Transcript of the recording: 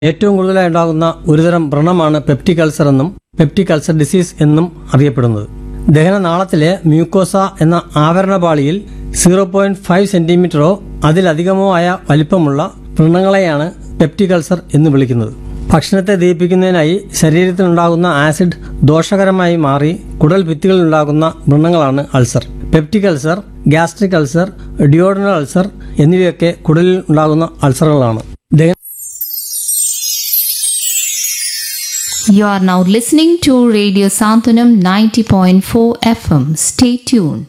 ഏറ്റവും കൂടുതലായി ഉണ്ടാകുന്ന ഒരുതരം വ്രണമാണ് പെപ്റ്റിക് അൾസർ എന്നും പെപ്റ്റിക് അൾസർ ഡിസീസ് എന്നും അറിയപ്പെടുന്നത് ദഹനനാളത്തിലെ മ്യൂക്കോസ എന്ന ആവരണപാളിയിൽ സീറോ പോയിന്റ് ഫൈവ് സെന്റിമീറ്ററോ അതിലധികമോ ആയ വലിപ്പമുള്ള വ്രണങ്ങളെയാണ് പെപ്റ്റിക് അൾസർ എന്ന് വിളിക്കുന്നത് ഭക്ഷണത്തെ ദഹിപ്പിക്കുന്നതിനായി ശരീരത്തിലുണ്ടാകുന്ന ആസിഡ് ദോഷകരമായി മാറി കുടൽ ഭിത്തികളിലുണ്ടാകുന്ന വ്രണങ്ങളാണ് ulcer peptic ulcer gastric ulcer duodenal ulcer എന്നിവയൊക്കെ കുടലിൽ ഉണ്ടാകുന്ന അൾസറുകളാണ് ദഹന You are now listening to Radio Santanam 90.4 FM. Stay tuned.